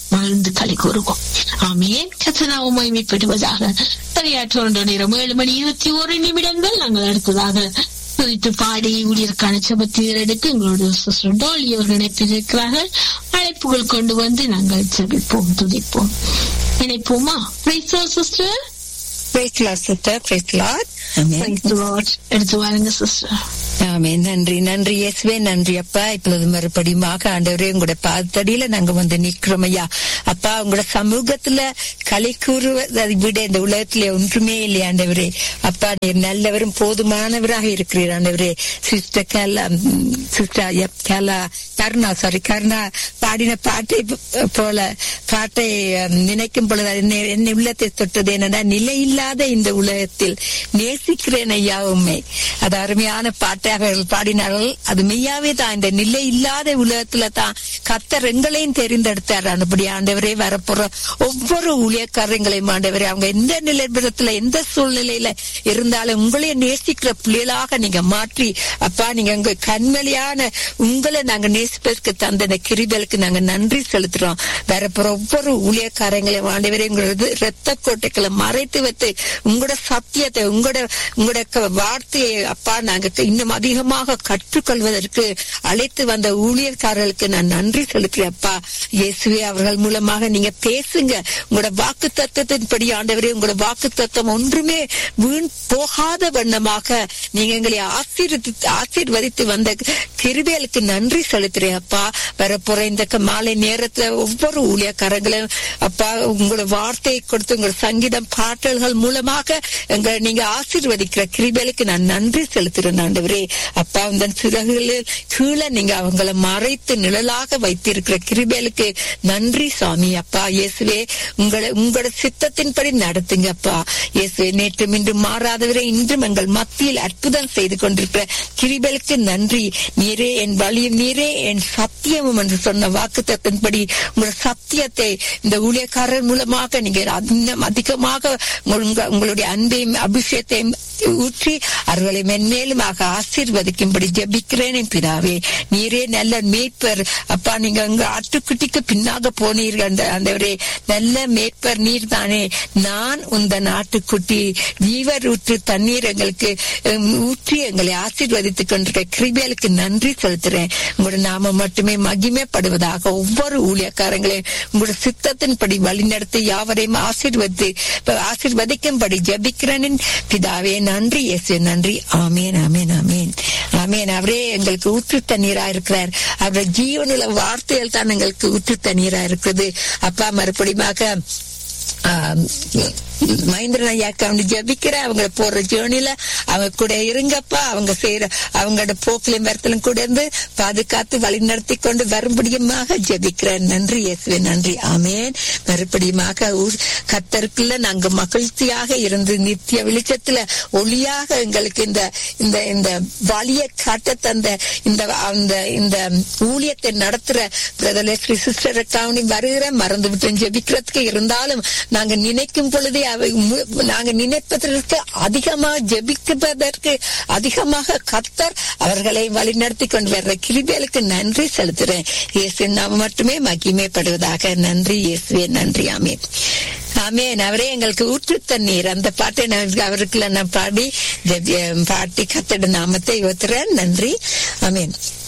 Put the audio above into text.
மகிழ்ந்து களி கூறுவோம் ஆமேன் கத்தனாவும் மகிமைப்படுவதாக சரியாற்ற நேரம் ஏழு மணி இருபத்தி ஒரு நிமிடங்கள் நாங்கள் அடுத்ததாக குறித்து பாடி ஊழியருக்கான செபத்தீர் எடுத்து எங்களோட சிஸ்டர் டோலி அவர்கள் இணைப்பிருக்கிறார்கள் அழைப்புகள் கொண்டு வந்து நாங்கள் செபிப்போம் துதிப்போம் இணைப்போமா sister Praise Lord, sister. Praise Lord. Amen. எடுத்து வாருங்க சிஸ்டர் ஆமென் நன்றி நன்றி இயேசுவே நன்றி அப்பா இப்பொழுது மறுபடியுமாக ஆண்டவரே உங்களோட பாதத்தடியில நாங்க வந்து நிக்கிறோம் ஐயா அப்பா உங்களோட சமூகத்துல களி கூறுவதை விட இந்த உலகத்திலே ஒன்றுமே இல்லை ஆண்டவரே அப்பா நீர் நல்லவரும் போதுமானவராக இருக்கிறீர் ஆண்டவரே sister Kela sister Kela Karuna sorry Karuna பாடின பாட்டை போல பாட்டை நினைக்கும் பொழுது என்னை உள்ளத்தை தொட்டது என்னடா நிலையில்லாத இந்த உலகத்தில் நேசிக்கிறேன் ஐயா உண்மை அது அருமையான பாட்டை அவர்கள் பாடினார்கள் அது மெய்யாவே தான் இந்த நிலை இல்லாத உலகத்துல தான் கத்தர் எங்களையும் தெரிந்தெடுத்தார் அனுப்படி ஆண்டவரே வரப்போற ஒவ்வொரு ஊழியக்காரங்களையும் ஆண்டவரே அவங்க எந்த நிலைபுரத்துல எந்த சூழ்நிலையில இருந்தாலும் உங்களையும் நேசிக்கிற பிள்ளைகளாக நீங்க மாற்றி அப்பா நீங்க உங்க கண்மலியான உங்களை நாங்க நேசிப்பதற்கு தந்த இந்த கிரிபலுக்கு நாங்க நன்றி செலுத்துறோம் வரப்போற ஒவ்வொரு ஊழியக்காரங்களையும் ஆண்டவரே உங்களது ரத்த கோட்டைகளை மறைத்து வைத்து உங்களோட சத்தியத்தை உங்களோட உங்களோட வார்த்தையை அப்பா நாங்க இன்னும் அதிகமாக கற்றுக்கொள்வதற்கு அழைத்து வந்த ஊழியர்காரர்களுக்கு நான் நன்றி செலுத்துறேன் அப்பா இயேசுவே அவர்கள் மூலமாக நீங்க பேசுங்க உங்களோட வாக்கு தத்துவத்தின்படி ஆண்டவரே உங்களோட வாக்கு தத்துவம் ஒன்றுமே வீண் போகாத வண்ணமாக நீங்க எங்களை ஆசீர்வதித்து ஆசீர்வதித்து வந்த கிருபேலுக்கு நன்றி செலுத்துறேன் அப்பா வரப்போற இந்த மாலை நேரத்துல ஒவ்வொரு ஊழியக்காரங்களும் அப்பா உங்களோட வார்த்தையை கொடுத்து உங்களோட சங்கீதம் பாட்டல்கள் மூலமாக எங்களை நீங்க ஆசீர்வதிக்கிற கிருபேலுக்கு நான் நன்றி செலுத்துறேன் ஆண்டவரே அப்பா இந்த சிறகுகளில் கீழே நீங்க அவங்கள மறைத்து நிழலாக வைத்திருக்கிற கிருபேலுக்கு நன்றி சாமி அப்பா இயேசுவே உங்களை உங்களோட சித்தத்தின்படி நடத்துங்க அப்பா இயேசுவே நேற்று இன்று மாறாதவரை இன்றும் எங்கள் மத்தியில் அற்புதம் செய்து கொண்டிருக்கிற கிருபேலுக்கு நன்றி நீரே என் வழியும் நீரே என் சத்தியமும் என்று சொன்ன வாக்கு தத்தின்படி உங்களோட சத்தியத்தை இந்த ஊழியக்காரர் மூலமாக நீங்க இன்னும் அதிகமாக உங்களுடைய அன்பையும் அபிஷேகத்தையும் ஊற்றி அவர்களை மென்மேலுமாக ஆசீர்வதிக்கும்படி ஜபிக்கிறேன் பிதாவே நீரே நல்ல மேய்ப்பர் அப்பா நீங்க உங்க ஆட்டுக்குட்டிக்கு பின்னாக போனீர்கள் அந்த அந்தவரே நல்ல மேய்ப்பர் நீர் தானே நான் உந்த நாட்டுக்குட்டி ஜீவர் ஊற்று தண்ணீர் எங்களுக்கு ஊற்றி எங்களை ஆசீர்வதித்துக் கொண்டிருக்க கிருபியலுக்கு நன்றி செலுத்துறேன் உங்களோட நாம மட்டுமே மகிமைப்படுவதாக ஒவ்வொரு ஊழியக்காரங்களையும் உங்களோட சித்தத்தின்படி வழிநடத்தி யாவரையும் ஆசீர்வதித்து ஆசீர்வதிக்கும்படி ஜபிக்கிறேன் பிதாவே நன்றி இயேசு நன்றி ஆமேன் ஆமேன் ஆமேன் ஆமேன் அவரே எங்களுக்கு ஊற்று தண்ணீரா இருக்கிறார் அவருடைய ஜீவனுள்ள வார்த்தைகள் தான் எங்களுக்கு ஊற்று தண்ணீரா இருக்குது அப்பா மறுபடியுமாக மகேந்திரன் ஐயாக்கு அவங்க ஜபிக்கிற அவங்க போற ஜேர்னில அவங்க கூட இருங்கப்பா அவங்க செய்யற அவங்களோட போக்கிலும் வரத்திலும் கூட இருந்து பாதுகாத்து வழி நடத்தி கொண்டு வரும்படியுமாக ஜபிக்கிறேன் நன்றி இயேசுவே நன்றி ஆமேன் மறுபடியுமாக கத்தருக்குள்ள நாங்க மகிழ்ச்சியாக இருந்து நித்திய வெளிச்சத்துல ஒளியாக எங்களுக்கு இந்த இந்த இந்த வழியை காட்ட தந்த இந்த அந்த இந்த ஊழியத்தை நடத்துற பிரதலஸ்ரீ சிஸ்டர் கவுனி வருகிற மறந்து விட்டு ஜபிக்கிறதுக்கு இருந்தாலும் நாங்க நினைக்கும் பொழுதே நாங்க நினைப்பதற்கு அதிகமாக ஜெபிப்பதற்கு அதிகமாக கத்தர் அவர்களை வழிநடத்தி கொண்டு வர்ற கிருபேலுக்கு நன்றி செலுத்துறேன் இயேசு நாம் மட்டுமே மகிமைப்படுவதாக நன்றி இயேசுவே நன்றி ஆமேன் ஆமேன் அவரே எங்களுக்கு ஊற்று தண்ணீர் அந்த பாட்டை அவருக்கு நான் பாடி பாட்டி கத்தட நாமத்தை ஒத்துறேன் நன்றி ஆமேன்